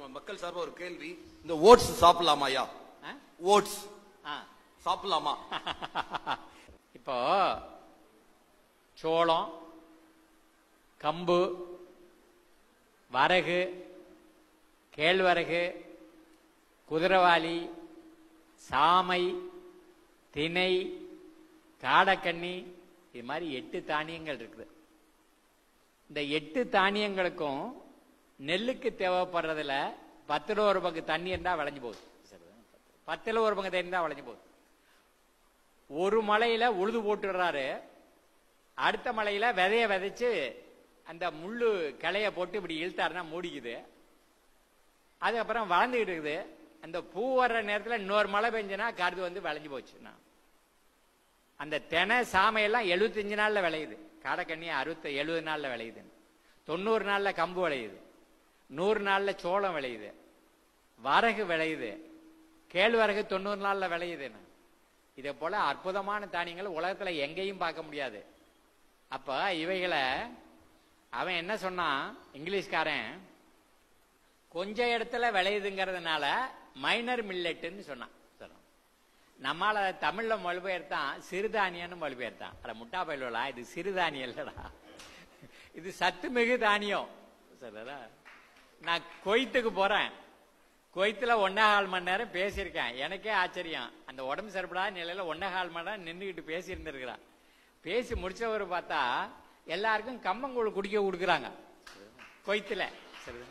நம்ம மக்கள் சார்பா ஒரு கேள்வி இந்த ஓட்ஸ் சாப்பிடலாமாயா ஆ? ஓட்ஸ் ஆ. சாப்பிடலாமா இப்போ சோளம் கம்பு வரகு கேழ்வரகு குதிரவாளி சாமை திணை காடக்கண்ணி இது மாதிரி எட்டு தானியங்கள் இருக்குது இந்த எட்டு தானியங்களுக்கும் நெல்லுக்கு தேவைப்படுறதுல பத்துல ஒரு பங்கு தண்ணி இருந்தா விளைஞ்சு போகுது பத்துல ஒரு பங்கு தண்ணி இருந்தா விளைஞ்சு போகுது ஒரு மலையில உழுது போட்டுடுறாரு அடுத்த மலையில விதைய விதைச்சு அந்த முள்ளு கிளைய போட்டு இப்படி இழுத்தாருன்னா மூடிக்குது அதுக்கப்புறம் வளர்ந்துகிட்டு இருக்குது அந்த பூ வர்ற நேரத்துல இன்னொரு மழை பெஞ்சுனா கருது வந்து விளைஞ்சு போச்சுன்னா அந்த தெனை சாமையெல்லாம் எழுபத்தஞ்சு நாள்ல விளையுது காடக்கண்ணி அறுபத்தி எழுபது நாள்ல விளையுது தொண்ணூறு நாள்ல கம்பு விளையுது நூறு நாள்ல சோளம் விளையுது வரகு விளையுது கேழ்வரகு தொண்ணூறு நாள்ல விளையுதுன்னு இதே போல அற்புதமான தானியங்கள் உலகத்துல எங்கேயும் பார்க்க முடியாது அப்ப இவைகளை அவன் என்ன சொன்னான் இங்கிலீஷ்காரன் கொஞ்ச இடத்துல விளையுதுங்கிறதுனால மைனர் மில்லெட்டுன்னு சொன்னான் சொன்னான். நம்மால அதை தமிழ்ல மொழிபெயர்த்தான் சிறுதானியம்னு மொழிபெயர்த்தான் அட முட்டா பயிலா இது சிறுதானியம் இல்லடா இது சத்துமிகு தானியம் சரிடா நான் கொய்த்துக்கு போறேன் கொய்த்துல ஒன்னே கால் மணி நேரம் பேசியிருக்கேன் எனக்கே ஆச்சரியம் அந்த உடம்பு சரிப்படாத நிலையில ஒன்னே கால் மணி நேரம் நின்றுக்கிட்டு பேசி இருந்திருக்கிறான் பேசி முடிச்சவர் பார்த்தா எல்லாருக்கும் கம்மங்கூழ் குடிக்க கொடுக்குறாங்க கொய்த்துல சரிதானே?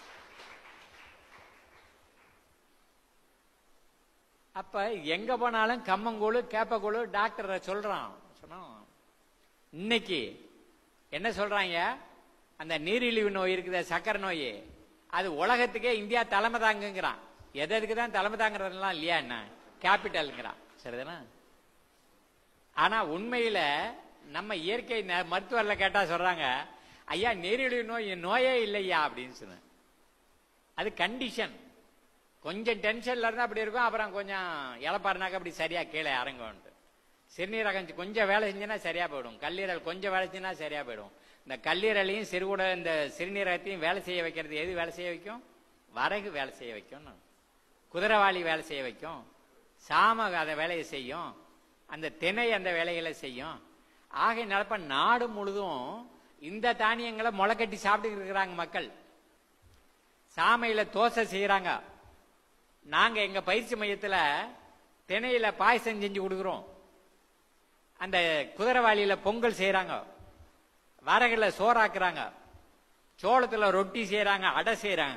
அப்ப எங்க போனாலும் கம்மங்கூழ் கேப்பக்கூழ் டாக்டர் சொல்றான் சொன்னான் இன்னைக்கு என்ன சொல்றாங்க அந்த நீரிழிவு நோய் இருக்குதே சக்கரை நோய் அது உலகத்துக்கே இந்தியா தலைமை தாங்குங்கிறான் எது எதுக்கு தான் தலைமை தாங்குறதுலாம் இல்லையா என்ன கேபிட்டல்ங்கிறான் சரிதானே ஆனா உண்மையில நம்ம இயற்கை ந- மருத்துவர்ல கேட்டா சொல்றாங்க ஐயா நீரிழிவு நோய் நோயே இல்லையா அப்படின்னு சொன்னேன் அது கண்டிஷன் கொஞ்சம் டென்ஷன்ல இருந்தா அப்படி இருக்கும் அப்புறம் கொஞ்சம் இழப்பாருனாக்க அப்படி சரியா கீழே இறங்கும்ட்டு சிறுநீரகம் கொஞ்சம் வேலை செஞ்சுன்னா சரியா போயிடும் கல்லீரல் கொஞ்சம் வேலை செஞ்சுன்னா சரியா போயிடும் இந்த கல்லீரலையும் சிறுகுட இந்த சிறுநீரகத்தையும் வேலை செய்ய வைக்கிறது எது வேலை செய்ய வைக்கும் வரகு வேலை செய்ய வைக்கும் குதிரவாளி வேலை செய்ய வைக்கும் சாம அதை வேலையை செய்யும் அந்த திணை அந்த வேலைகளை செய்யும் ஆகை நடப்ப நாடு முழுதும் இந்த தானியங்களை முளைக்கட்டி சாப்பிட்டு இருக்கிறாங்க மக்கள் சாமையில தோசை செய்யறாங்க நாங்க எங்க பயிற்சி மையத்துல திணையில பாயசம் செஞ்சு கொடுக்குறோம் அந்த குதிரவாளியில பொங்கல் செய்யறாங்க வரகுல சோறாக்குறாங்க சோளத்துல ரொட்டி செய்யறாங்க அடை செய்யறாங்க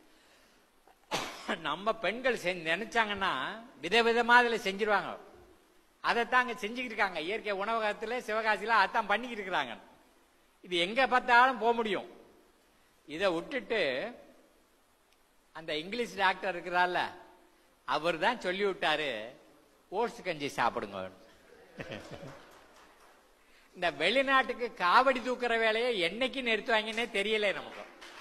நம்ம பெண்கள் செஞ்சு நினைச்சாங்கன்னா விதவிதமா அதுல செஞ்சிருவாங்க அதைத்தாங்க செஞ்சுக்கிட்டு இருக்காங்க இயற்கை உணவகத்துல சிவகாசியில அதான் பண்ணிக்கிட்டு இருக்கிறாங்க இது எங்க பார்த்தாலும் போக முடியும் இதை விட்டுட்டு அந்த இங்கிலீஷ் டாக்டர் இருக்கிறார்ல அவர் தான் சொல்லி விட்டாரு ஓட்ஸ் கஞ்சி சாப்பிடுங்க இந்த வெளிநாட்டுக்கு காவடி தூக்குற வேலையை என்னைக்கு நிறுத்துவாங்கன்னே தெரியல நமக்கு